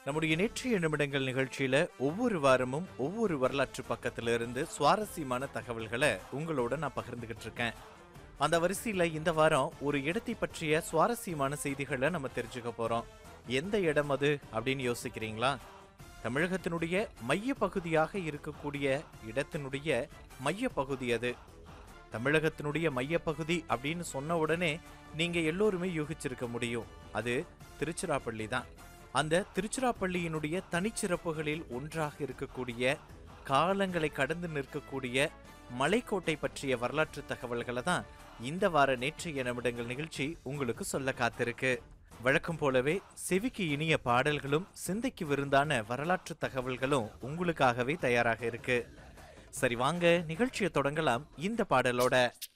நம்முடைய நேற்றைய நிமிடங்கள் நிகழ்ச்சியில ஒவ்வொரு வாரமும் ஒவ்வொரு வரலாற்று பக்கத்துல இருந்து சுவாரஸ்யமான தகவல்களை உங்களோட நான் பகிர்ந்துகிட்டு இருக்கேன் அந்த வரிசையில இந்த வாரம் ஒரு இடத்தை பற்றிய சுவாரஸ்யமான செய்திகளை நம்ம தெரிஞ்சுக்க போறோம் எந்த இடம் அது அப்படின்னு யோசிக்கிறீங்களா தமிழகத்தினுடைய மைய பகுதியாக இருக்கக்கூடிய இடத்தினுடைய மைய பகுதி அது தமிழகத்தினுடைய மையப்பகுதி அப்படின்னு சொன்ன உடனே நீங்க எல்லோருமே யூகிச்சிருக்க முடியும் அது திருச்சிராப்பள்ளி தான் அந்த திருச்சிராப்பள்ளியினுடைய தனிச்சிறப்புகளில் ஒன்றாக இருக்கக்கூடிய காலங்களை கடந்து நிற்கக்கூடிய மலைக்கோட்டை பற்றிய வரலாற்று தகவல்களை தான் இந்த வார நேற்றைய நிமிடங்கள் நிகழ்ச்சி உங்களுக்கு சொல்ல காத்திருக்கு வழக்கம் போலவே செவிக்கு இனிய பாடல்களும் சிந்தைக்கு விருந்தான வரலாற்று தகவல்களும் உங்களுக்காகவே தயாராக இருக்கு சரி வாங்க நிகழ்ச்சியை தொடங்கலாம் இந்த பாடலோட